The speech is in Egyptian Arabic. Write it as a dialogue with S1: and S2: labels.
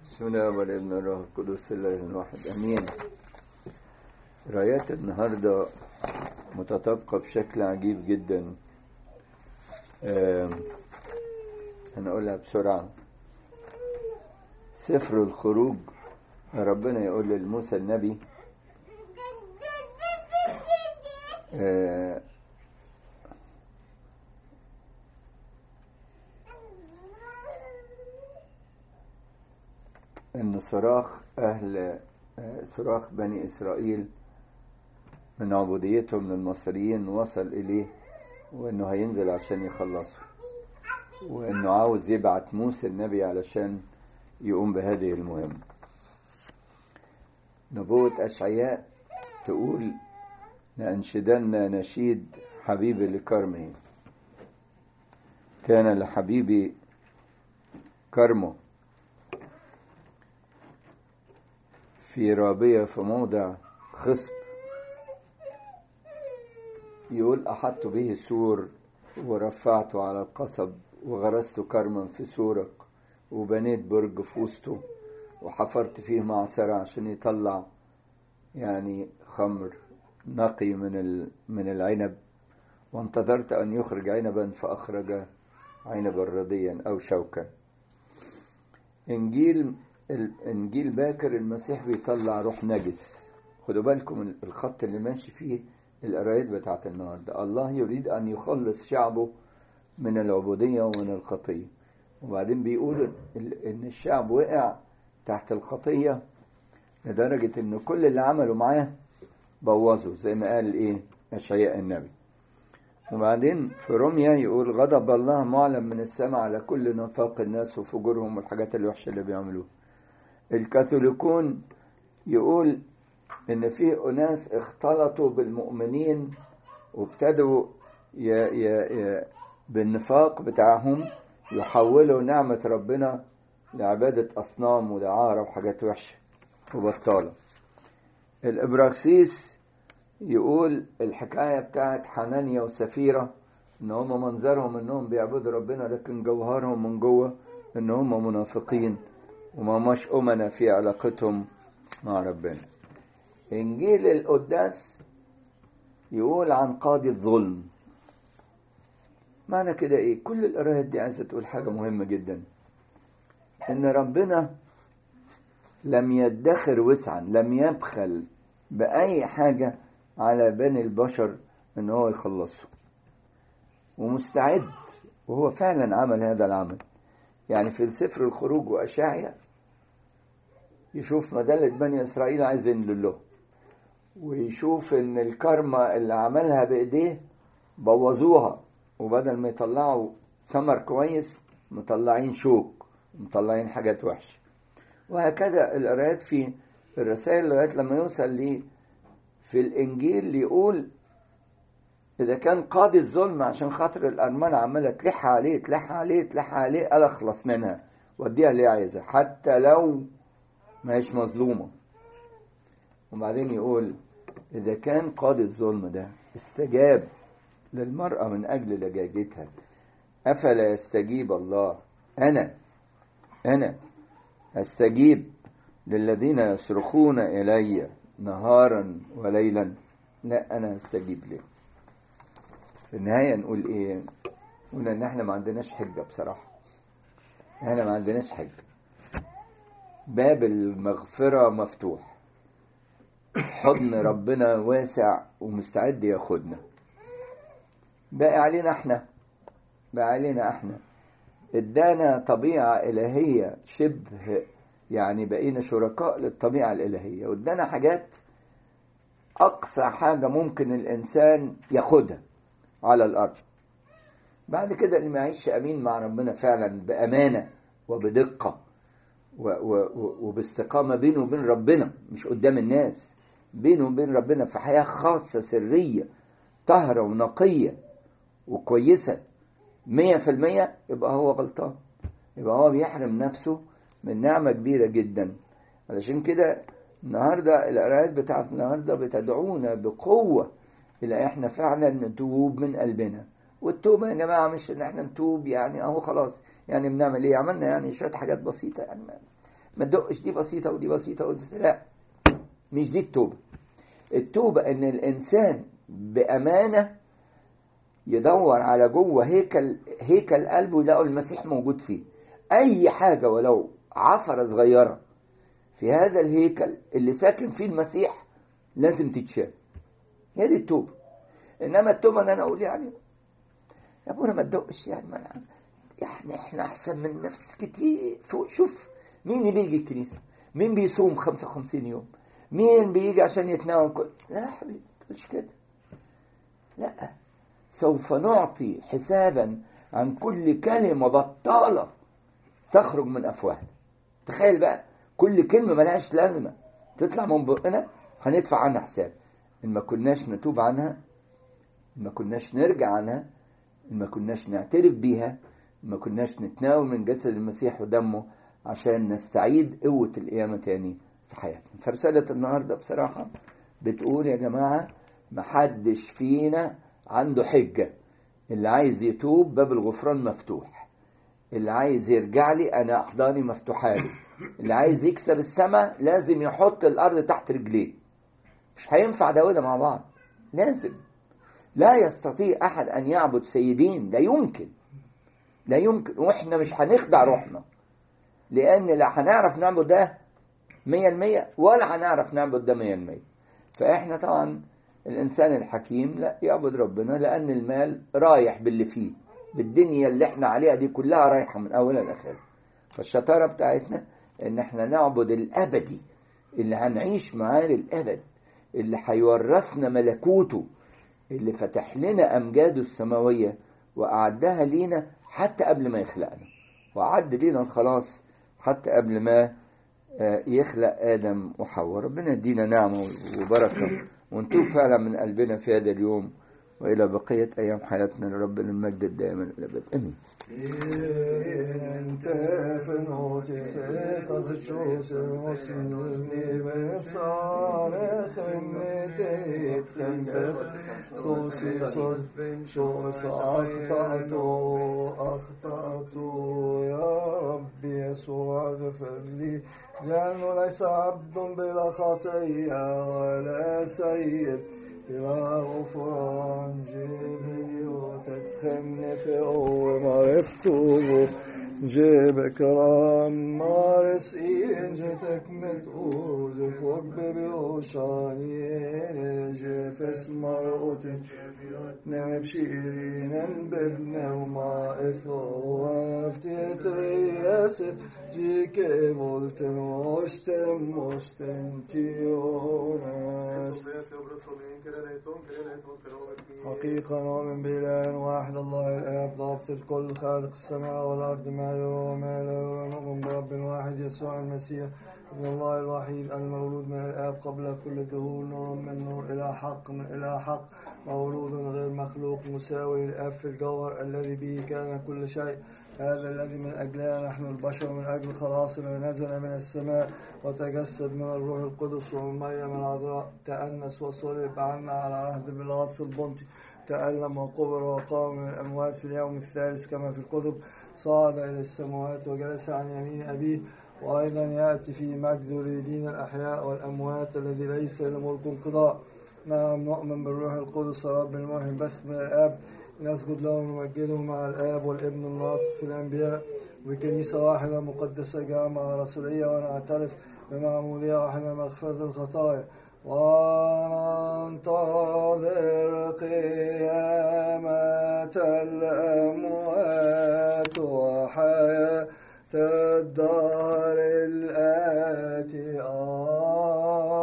S1: بسم الله والابن الروح القدس الله الواحد امين رايات النهارده متطابقه بشكل عجيب جدا آم، هنقولها بسرعه سفر الخروج ربنا يقول لموسى النبي آه، ان صراخ اهل آه، صراخ بني اسرائيل من عبوديتهم للمصريين وصل اليه وانه هينزل عشان يخلصه وانه عاوز يبعت موسى النبي علشان يقوم بهذه المهمة نبوة أشعياء تقول لأنشدن نشيد حبيبي لكرمه كان لحبيبي كرمه في رابية في موضع خصب يقول أحطت به سور ورفعته على القصب وغرست كرما في سورك وبنيت برج في وسطه وحفرت فيه معصرة عشان يطلع يعني خمر نقي من ال- من العنب وانتظرت أن يخرج عنبا فأخرج عنبا رديا أو شوكا إنجيل الإنجيل باكر المسيح بيطلع روح نجس خدوا بالكم الخط اللي ماشي فيه القرايات بتاعت النهارده الله يريد أن يخلص شعبه من العبودية ومن الخطية وبعدين بيقول ال- إن الشعب وقع تحت الخطية لدرجة إن كل اللي عملوا معاه بوظوا زي ما قال إيه أشعياء النبي وبعدين في روميا يقول غضب الله معلم من السماء على كل نفاق الناس وفجورهم والحاجات الوحشة اللي بيعملوها الكاثوليكون يقول إن في أناس اختلطوا بالمؤمنين وابتدوا ي... ي... ي... بالنفاق بتاعهم يحولوا نعمة ربنا لعبادة أصنام ودعارة وحاجات وحشة وبطالة الإبراكسيس يقول الحكاية بتاعت حنانيا وسفيرة إن هم منظرهم إنهم بيعبدوا ربنا لكن جوهرهم من جوه إن هم منافقين وما مش أمنا في علاقتهم مع ربنا إنجيل القداس يقول عن قاضي الظلم معنى كده إيه كل القرايات دي عايزة تقول حاجة مهمة جدا إن ربنا لم يدخر وسعا لم يبخل بأي حاجة على بني البشر إن هو يخلصه ومستعد وهو فعلا عمل هذا العمل يعني في سفر الخروج وأشعيا يشوف مدلة بني إسرائيل عايز ينزل له ويشوف إن الكرمة اللي عملها بإيديه بوظوها وبدل ما يطلعوا ثمر كويس مطلعين شوك مطلعين حاجات وحشة وهكذا القرايات في الرسائل لغاية لما يوصل ليه في الإنجيل يقول إذا كان قاضي الظلم عشان خاطر الأرملة عمالة تلح عليه تلح عليه تلح عليه قال أخلص منها وديها اللي عايزها حتى لو ما هيش مظلومة وبعدين يقول إذا كان قاضي الظلم ده استجاب للمرأة من أجل لجاجتها أفلا يستجيب الله أنا أنا أستجيب للذين يصرخون إلي نهارا وليلا لا أنا أستجيب ليه في النهاية نقول إيه نقول إن إحنا ما عندناش حجة بصراحة إحنا ما عندناش حجة باب المغفرة مفتوح حضن ربنا واسع ومستعد ياخدنا باقي علينا احنا باقي علينا احنا ادانا طبيعة إلهية شبه يعني بقينا شركاء للطبيعة الإلهية وادانا حاجات أقصى حاجة ممكن الإنسان ياخدها على الأرض بعد كده اللي ما يعيش أمين مع ربنا فعلا بأمانة وبدقة و و و وباستقامة بينه وبين ربنا مش قدام الناس بينه وبين ربنا في حياة خاصة سرية طاهرة ونقية وكويسة مية في المية يبقى هو غلطان يبقى هو بيحرم نفسه من نعمة كبيرة جدا علشان كده النهاردة القراءات بتاعت النهاردة بتدعونا بقوة إلى إحنا فعلا نتوب من قلبنا والتوبة يا جماعة مش إن إحنا نتوب يعني أهو خلاص يعني بنعمل إيه عملنا يعني شوية حاجات بسيطة يعني ما- ما تدقش دي بسيطة ودي بسيطة ودي لا مش دي التوبة التوبة ان الانسان بامانة يدور على جوه هيكل هيكل قلبه يلاقوا المسيح موجود فيه اي حاجة ولو عثرة صغيرة في هذا الهيكل اللي ساكن فيه المسيح لازم تتشال هي دي التوبة انما التوبة ان انا اقول يعني يا ابونا ما تدقش يعني ما أنا يعني احنا احسن من نفس كتير فوق شوف مين بيجي الكنيسة مين بيصوم 55 يوم مين بيجي عشان يتناول كل لا يا حبيبي مش كده لا سوف نعطي حسابا عن كل كلمة بطالة تخرج من أفواهنا تخيل بقى كل كلمة ملهاش لازمة تطلع من بقنا هندفع عنها حساب إن ما كناش نتوب عنها إن ما كناش نرجع عنها إن ما كناش نعترف بيها إن ما كناش نتناول من جسد المسيح ودمه عشان نستعيد قوة القيامة تاني في حياتنا فرسالة النهاردة بصراحة بتقول يا جماعة محدش فينا عنده حجة اللي عايز يتوب باب الغفران مفتوح اللي عايز يرجع لي أنا أحضاني مفتوحة لي اللي عايز يكسب السماء لازم يحط الأرض تحت رجليه مش هينفع ده وده مع بعض لازم لا يستطيع أحد أن يعبد سيدين لا يمكن لا يمكن وإحنا مش هنخدع روحنا لأن لا هنعرف نعبد ده مية المية ولا هنعرف نعبد ده مية المية فإحنا طبعا الإنسان الحكيم لا يعبد ربنا لأن المال رايح باللي فيه بالدنيا اللي احنا عليها دي كلها رايحة من أولها لآخرها فالشطارة بتاعتنا إن احنا نعبد الأبدي اللي هنعيش معاه للأبد اللي هيورثنا ملكوته اللي فتح لنا أمجاده السماوية وأعدها لينا حتى قبل ما يخلقنا وأعد لينا الخلاص حتى قبل ما يخلق آدم وحواء ربنا يدينا نعمة وبركة ونتوب فعلا من قلبنا في هذا اليوم وإلى بقية أيام حياتنا لرب المجد الدائم الأبد أمين
S2: أخطأت أخطأت يا رب يسوع اغفر لي لأنه ليس عبد بلا خطية ولا سيد بلا غفران جيبي وتدخلني في قوة معرفته جيب كرام مارس إين جتك متقوز فوق ببيوشاني جيف اسمر أوتي نعم بشيرين ببنى وما إثوة فتيت رياسة جيك بولتن وشتم وشتم تيونس حقيقة نؤمن بإله واحد الله الآب ضابط الكل خالق السماء والأرض ما يرى وما لا يرى نؤمن برب واحد يسوع المسيح ابن الله الوحيد المولود من الآب قبل كل الدهور نور من نور إلى حق من إلى حق مولود غير مخلوق مساوي للآب في الجوهر الذي به كان كل شيء هذا الذي من أجلنا نحن البشر من أجل خلاصنا نزل من السماء وتجسد من الروح القدس ومن مريم العذراء تأنس وصلب عنا على عهد بلاطس البنطي تألم وقبر وقام من الأموات في اليوم الثالث كما في الكتب صعد إلى السماوات وجلس عن يمين أبيه وأيضا يأتي في مجد يريدين الأحياء والأموات الذي ليس لملك انقضاء نعم نؤمن بالروح القدس رب المهم بث من الآب نسجد له ونمجده مع الآب والابن الناطق في الأنبياء وكنيسة واحدة مقدسة جامعة رسولية ونعترف بمعمودية واحدة مغفرة الخطايا وننتظر قيامة الأموات وحياة الدار الآتي